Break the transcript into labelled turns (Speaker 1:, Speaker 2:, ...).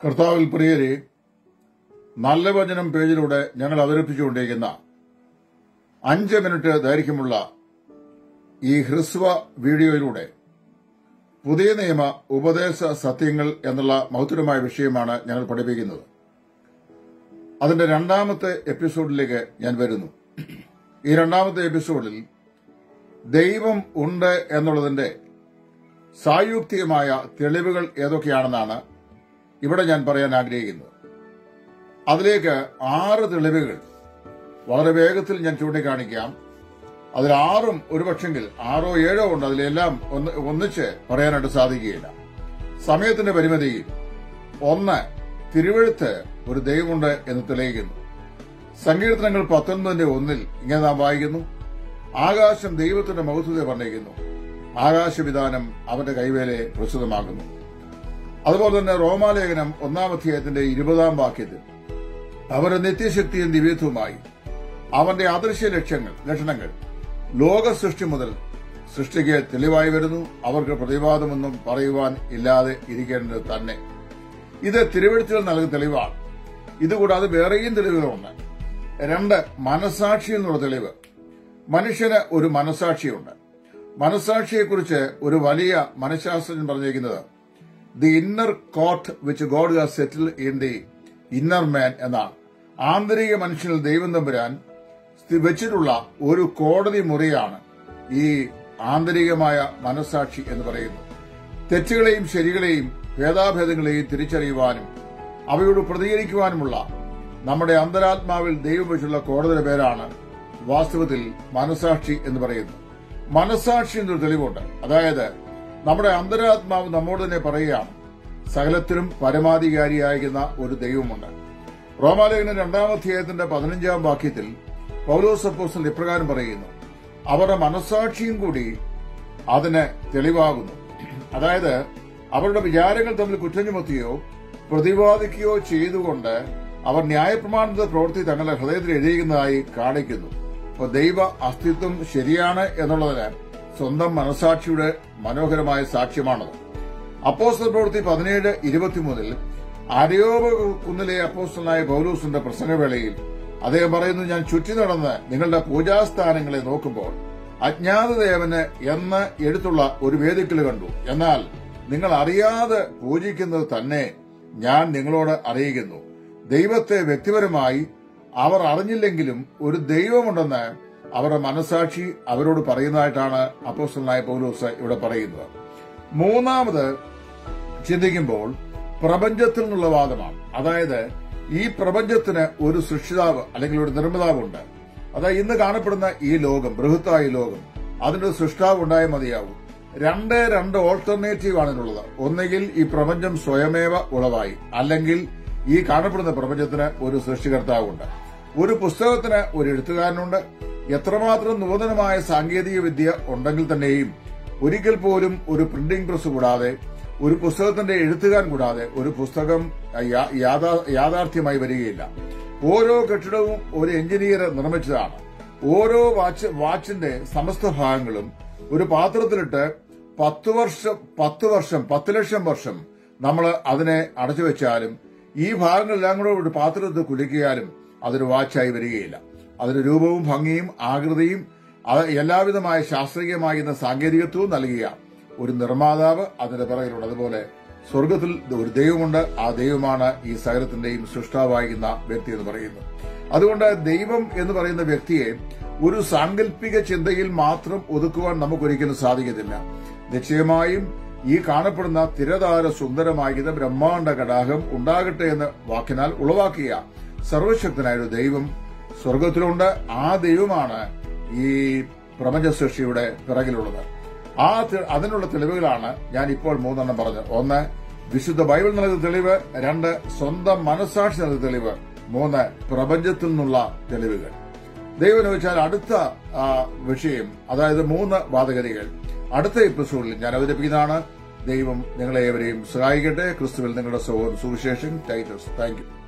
Speaker 1: കർത്താവിൽ പ്രിയരെ നല്ല വചനം പേജിലൂടെ ഞങ്ങൾ അവതരിപ്പിച്ചുകൊണ്ടിരിക്കുന്ന അഞ്ച് മിനിറ്റ് ദൈർഘ്യമുള്ള ഈ ഹ്രസ്വ വീഡിയോയിലൂടെ പുതിയ നിയമ ഉപദേശ സത്യങ്ങൾ എന്നുള്ള മഹത്തരമായ വിഷയമാണ് ഞങ്ങൾ പഠിപ്പിക്കുന്നത് അതിന്റെ രണ്ടാമത്തെ എപ്പിസോഡിലേക്ക് ഞാൻ വരുന്നു ഈ രണ്ടാമത്തെ എപ്പിസോഡിൽ ദൈവം ഉണ്ട് എന്നുള്ളതിന്റെ സായുക്തികമായ തെളിവുകൾ ഏതൊക്കെയാണെന്നാണ് ഇവിടെ ഞാൻ പറയാൻ ആഗ്രഹിക്കുന്നത് അതിലേക്ക് ആറ് തെളിവുകൾ വളരെ വേഗത്തിൽ ഞാൻ ചൂണ്ടിക്കാണിക്കാം അതിൽ ആറും ഒരുപക്ഷെങ്കിൽ ആറോ ഏഴോ ഉണ്ട് അതിലെല്ലാം ഒന്ന് ഒന്നിച്ച് പറയാനായിട്ട് സാധിക്കുകയില്ല സമയത്തിന്റെ പരിമിതിയിൽ ഒന്ന് തിരുവഴുത്ത് ഒരു ദൈവമുണ്ട് എന്ന് തെളിയിക്കുന്നു സങ്കീർത്തനങ്ങൾ പത്തൊൻപതിന്റെ ഒന്നിൽ ഇങ്ങനെ നാം വായിക്കുന്നു ആകാശം ദൈവത്തിന്റെ മഹത്വത്തെ പറഞ്ഞിരിക്കുന്നു ആകാശവിധാനം അവന്റെ കൈവേലയെ പ്രസ്തുതമാക്കുന്നു അതുപോലെ തന്നെ റോമാലേഖനം ഒന്നാം അധ്യായത്തിന്റെ ഇരുപതാം വാക്യത്തിൽ അവരുടെ നിത്യശക്തിയും ദിവ്യത്വമായി അവന്റെ അദൃശ്യ ലക്ഷ്യങ്ങൾ ലക്ഷണങ്ങൾ ലോക സൃഷ്ടി മുതൽ സൃഷ്ടിക്ക് തെളിവായി വരുന്നു അവർക്ക് പ്രതിവാദമൊന്നും പറയുവാൻ ഇല്ലാതെ ഇരിക്കേണ്ടത് തന്നെ ഇത് തിരുവഴുത്തുകൾ നൽകുന്ന തെളിവാണ് ഇതുകൂടാതെ വേറെയും തെളിവുകളുണ്ട് രണ്ട് മനസാക്ഷി എന്നുള്ള തെളിവ് മനുഷ്യന് ഒരു മനസാക്ഷിയുണ്ട് മനസാക്ഷിയെക്കുറിച്ച് ഒരു വലിയ മനഃശാസ്ത്രജ്ഞൻ പറഞ്ഞിരിക്കുന്നത് the inner coat which God has settle in the inner man എന്നാണ് ആന്തരിക മനുഷ്യനിൽ ദൈവം തമ്പുരാൻ വെച്ചിട്ടുള്ള ഒരു കോടതി മുറിയാണ് ഈ ആന്തരികമായ മനസാക്ഷി എന്ന് പറയുന്നു തെറ്റുകളെയും ശരികളെയും ഭേദാഭേദങ്ങളെയും തിരിച്ചറിയുവാനും അവയോട് പ്രതികരിക്കുവാനുമുള്ള നമ്മുടെ അന്തരാത്മാവിൽ ദൈവം വെച്ചുള്ള കോടതിയുടെ പേരാണ് വാസ്തവത്തിൽ മനസാക്ഷി എന്ന് പറയുന്നത് മനസാക്ഷി എന്നൊരു തെളിവുണ്ട് അതായത് നമ്മുടെ അന്തരാത്മാവ് നമ്മോട് തന്നെ പറയുകയാണ് സകലത്തിലും പരമാധികാരിയായിരിക്കുന്ന ഒരു ദൈവമുണ്ട് റോമാലേഖനം രണ്ടാം അധ്യായത്തിന്റെ പതിനഞ്ചാം വാക്യത്തിൽ പൗലോസ് അപ്പോസ്റ്റൽ ഇപ്രകാരം പറയുന്നു അവരുടെ മനസാക്ഷിയും കൂടി അതിന് തെളിവാകുന്നു അതായത് അവരുടെ വിചാരങ്ങൾ തമ്മിൽ കുറ്റം ചുമത്തുകയോ പ്രതിപാദിക്കുകയോ ചെയ്തുകൊണ്ട് അവർ ന്യായപ്രമാണത്തെ പ്രവൃത്തി തങ്ങളുടെ ഹൃദയത്തിൽ എഴുതിയിരിക്കുന്നതായി കാണിക്കുന്നു അപ്പോൾ ദൈവ അസ്തിത്വം ശരിയാണ് എന്നുള്ളതിന് സ്വന്തം മനസാക്ഷിയുടെ മനോഹരമായ സാക്ഷ്യമാണത് അപ്പോസ്റ്റൽ പ്രവൃത്തി പതിനേഴ് ഇരുപത്തിമൂന്നിൽ അരയോപ കുന്നിലെ അപ്പോസ്റ്റലായ പൗലൂസിന്റെ പ്രസംഗവേളയിൽ അദ്ദേഹം പറയുന്നു ഞാൻ ചുറ്റി നടന്ന് നിങ്ങളുടെ പൂജാസ്ഥാനങ്ങളെ നോക്കുമ്പോൾ അജ്ഞാതദേവന് എന്ന് എടുത്തുള്ള ഒരു വേദിക്കൽ കണ്ടു എന്നാൽ നിങ്ങൾ അറിയാതെ പൂജിക്കുന്നത് തന്നെ ഞാൻ നിങ്ങളോട് അറിയിക്കുന്നു ദൈവത്തെ വ്യക്തിപരമായി അവർ അറിഞ്ഞില്ലെങ്കിലും ഒരു ദൈവമുണ്ടെന്ന് അവരുടെ മനസാക്ഷി അവരോട് പറയുന്നതായിട്ടാണ് അപ്പോസ്റ്റലായ പൗലോസ് ഇവിടെ പറയുന്നത് മൂന്നാമത് ചിന്തിക്കുമ്പോൾ പ്രപഞ്ചത്തിൽ നിന്നുള്ള വാദമാണ് അതായത് ഈ പ്രപഞ്ചത്തിന് ഒരു സൃഷ്ടിതാവ് അല്ലെങ്കിൽ ഒരു നിർമ്മിതാവുണ്ട് അതായത് ഇന്ന് കാണപ്പെടുന്ന ഈ ലോകം ബൃഹത്തായ ലോകം അതിന്റെ സൃഷ്ടാവ് ഉണ്ടായ മതിയാവും രണ്ട് രണ്ട് ഓൾട്ടർനേറ്റീവ് ആണ് ഇതിനുള്ളത് ഒന്നുകിൽ ഈ പ്രപഞ്ചം സ്വയമേവ ഉളവായി അല്ലെങ്കിൽ ഈ കാണപ്പെടുന്ന പ്രപഞ്ചത്തിന് ഒരു സൃഷ്ടികർത്താവുണ്ട് ഒരു പുസ്തകത്തിന് ഒരു എഴുത്തുകാരനുണ്ട് എത്രമാത്രം നൂതനമായ സാങ്കേതിക വിദ്യ ഉണ്ടെങ്കിൽ തന്നെയും ഒരിക്കൽ പോലും ഒരു പ്രിന്റിംഗ് പ്രസ് കൂടാതെ ഒരു പുസ്തകത്തിന്റെ എഴുത്തുകാരൻ കൂടാതെ ഒരു പുസ്തകം യാഥാർത്ഥ്യമായി വരികയില്ല ഓരോ കെട്ടിടവും ഒരു എഞ്ചിനീയർ നിർമ്മിച്ചതാണ് ഓരോ വാച്ച് വാച്ചിന്റെ സമസ്ത ഭാഗങ്ങളും ഒരു പാത്രത്തിലിട്ട് പത്ത് വർഷം പത്ത് വർഷം പത്ത് ലക്ഷം വർഷം നമ്മൾ അതിനെ അടച്ചു വെച്ചാലും ഈ ഭാഗങ്ങളെല്ലാം കൂടെ ഒരു പാത്രത്തിൽ കുലിക്കിയാലും അതൊരു വാച്ചായി വരികയില്ല അതിന് രൂപവും ഭംഗിയും ആകൃതിയും എല്ലാവിധമായ ശാസ്ത്രീയമായിരുന്ന സാങ്കേതികത്വവും നൽകിയ ഒരു നിർമ്മാതാവ് അതിന്റെ പിറകിലുണ്ട് അതുപോലെ സ്വർഗത്തിൽ ഒരു ദൈവമുണ്ട് ആ ദൈവമാണ് ഈ സകലത്തിന്റെയും സൃഷ്ടാവായിരുന്ന വ്യക്തി എന്ന് പറയുന്നത് അതുകൊണ്ട് ദൈവം എന്ന് പറയുന്ന വ്യക്തിയെ ഒരു സാങ്കല്പിക ചിന്തയിൽ മാത്രം ഒതുക്കുവാൻ നമുക്കൊരിക്കലും സാധിക്കത്തില്ല നിശ്ചയമായും ഈ കാണപ്പെടുന്ന തിരതാര സുന്ദരമായിരുന്ന ബ്രഹ്മാണ്ഡ കടാഹം ഉണ്ടാകട്ടെ എന്ന് വാക്കിനാൽ ഉളവാക്കിയ സർവശക്തനായ ഒരു ദൈവം സ്വർഗത്തിലുണ്ട് ആ ദൈവമാണ് ഈ പ്രപഞ്ച സൃഷ്ടിയുടെ പിറകിലുള്ളത് ആ അതിനുള്ള തെളിവുകളാണ് ഞാൻ ഇപ്പോൾ മൂന്നെണ്ണം പറഞ്ഞത് ഒന്ന് വിശുദ്ധ ബൈബിൾ നൽകുന്ന തെളിവ് രണ്ട് സ്വന്തം മനസാക്ഷി നൽകുന്ന തെളിവ് മൂന്ന് പ്രപഞ്ചത്തിൽ നിന്നുള്ള തെളിവുകൾ ദൈവം വെച്ചാൽ അടുത്ത വിഷയം അതായത് മൂന്ന് വാദഗതികൾ അടുത്ത എപ്പിസോഡിൽ ഞാൻ അവതരിപ്പിക്കുന്നതാണ് ദൈവം നിങ്ങളെ ഏവരെയും സഹായിക്കട്ടെ ക്രിസ്തുവിൽ നിങ്ങളുടെ സുവിശേഷം ടൈറ്റസ് താങ്ക് യു